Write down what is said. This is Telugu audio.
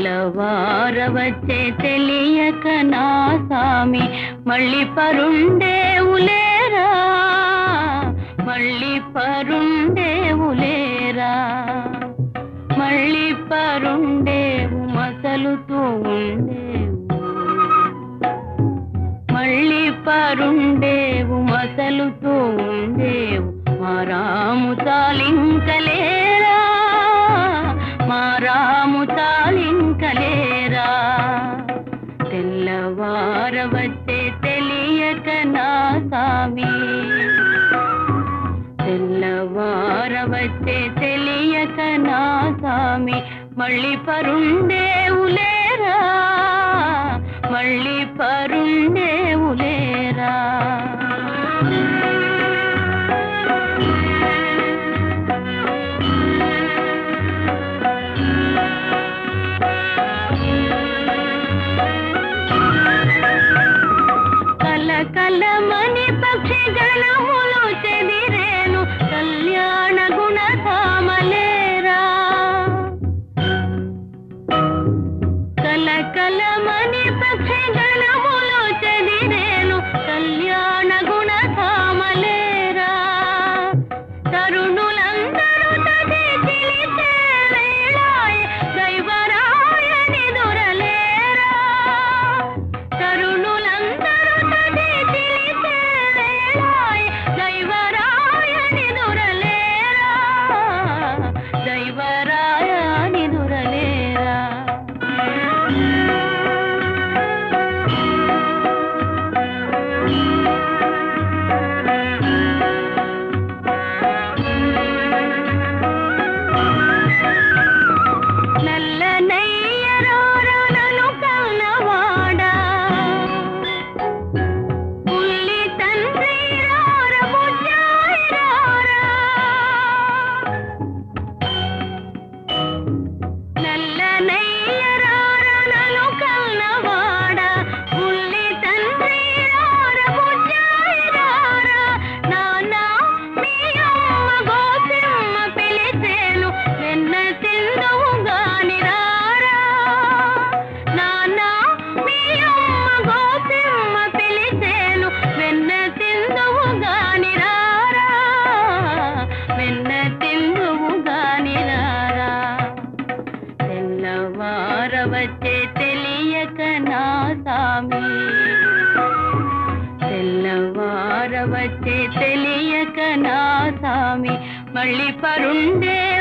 తెల్లవారవచ్చే తెలియక నా సామి మళ్ళీ పరుండేవులేరా మళ్ళీ పరుండేవులేరా మళ్ళీ పరుండేవు మసలుతూ ఉండేవు మళ్ళీ పరుండేవు మసలుతూ ఉండేవు మా రాము తాలింకలేరా మా రాము తాలింకలేరా తెల్లవారవచ్చే తెలియక నా సామి తెల్లవారవచ్చే తెలియక నా సామి మళ్ళీ పరుండేవులేరా మళ్ళీ పరుండేవులేరా కల కలమని పక్షి గణములు చెదిరేను కళ్యాణ గుణధామలేరా కల కలమని పక్షి గణములు చెదిరేను కళ్యాణ గుణధామలేరా తరుణులందరూ తది తెలిసే వేళాయె దైవరాయని దొరలేరా తరుణులందరూ తది తెలిసే వేళాయె దైవరాయని దొరలేరా దైవరాయని దొరలేరా నల్లనయ్యరోరనను కన్నవాడా పుల్లి తండ్రి రార బుజ్జాయి రారా నల్లనయ్యరోరనను కన్నవాడా పుల్లి తండ్రి రార బుజ్జాయి రారా నానా మీ అమ్మ గోపిమ్మ పిలిచేను వెన్న తిందువు గాని రారా నానా మీ అమ్మ గోపిమ్మ పిలిచేను వెన్న తిందువు గాని రారా వెన్న తిందువు గాని రారా తెల్లవారవచ్చే తెలియక నా సామి తెల్లవారవచ్చే తెలియక నా సామి మళ్ళీ పరుండే